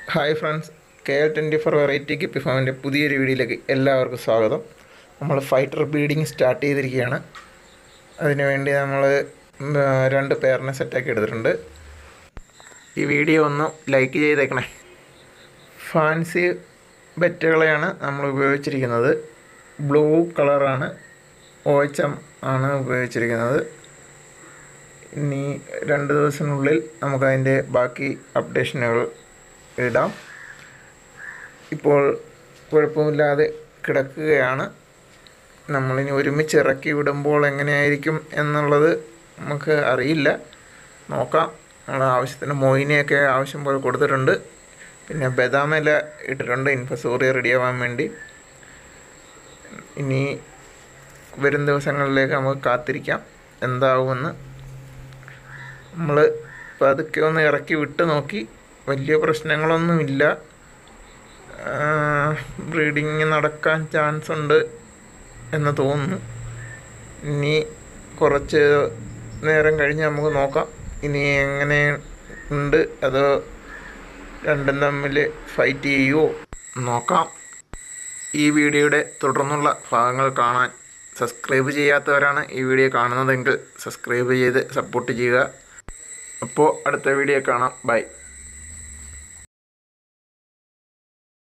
hi friends K L twenty four variety കിപ്പി ഫാമിൻ്റെ പുതിയൊരു വീഡിയോയിലേക്ക് എല്ലാവർക്കും സ്വാഗതം നമ്മൾ ഫൈറ്റർ ബ്രീഡിങ് സ്റ്റാർട്ട് ചെയ്തിരിക്കുകയാണ് അതിനുവേണ്ടി നമ്മൾ രണ്ട് പേരിനെ സെറ്റാക്കി എടുത്തിട്ടുണ്ട് ഈ വീഡിയോ ഒന്ന് ലൈക്ക് ചെയ്തേക്കണേ ഫാൻസി ബെറ്റുകളെയാണ് നമ്മൾ ഉപയോഗിച്ചിരിക്കുന്നത് ബ്ലൂ കളറാണ് ഒ എച്ച് എം ആണ് ഉപയോഗിച്ചിരിക്കുന്നത് ഇനി രണ്ട് ദിവസത്തിനുള്ളിൽ നമുക്കതിൻ്റെ ബാക്കി അപ്ഡേഷനുകൾ ഇടാം ഇപ്പോൾ കുഴപ്പമില്ലാതെ കിടക്കുകയാണ് നമ്മളിനി ഒരുമിച്ച് ഇറക്കി വിടുമ്പോൾ എങ്ങനെയായിരിക്കും എന്നുള്ളത് നമുക്ക് അറിയില്ല നോക്കാം നമ്മൾ ആവശ്യത്തിന് മൊയിനെയൊക്കെ ആവശ്യം പോലെ കൊടുത്തിട്ടുണ്ട് പിന്നെ ബദാമില ഇട്ടിട്ടുണ്ട് ഇൻഫസൂറിയ റെഡിയാവാൻ വേണ്ടി ഇനി വരും ദിവസങ്ങളിലേക്ക് നമുക്ക് കാത്തിരിക്കാം എന്താവുമെന്ന് നമ്മൾ പതുക്കെ ഒന്ന് ഇറക്കി വിട്ട് നോക്കി വലിയ പ്രശ്നങ്ങളൊന്നുമില്ല ബ്രീഡിങ് നടക്കാൻ ചാൻസ് ഉണ്ട് എന്ന് തോന്നുന്നു ഇനി കുറച്ച് നേരം കഴിഞ്ഞ് നമുക്ക് നോക്കാം ഇനി എങ്ങനെ ഉണ്ട് അതോ രണ്ടും തമ്മിൽ ഫൈറ്റ് ചെയ്യുമോ നോക്കാം ഈ വീഡിയോയുടെ തുടർന്നുള്ള ഭാഗങ്ങൾ കാണാൻ സബ്സ്ക്രൈബ് ചെയ്യാത്തവരാണ് ഈ വീഡിയോ കാണുന്നതെങ്കിൽ സബ്സ്ക്രൈബ് ചെയ്ത് സപ്പോർട്ട് ചെയ്യുക അപ്പോൾ അടുത്ത വീഡിയോ കാണാം ബൈ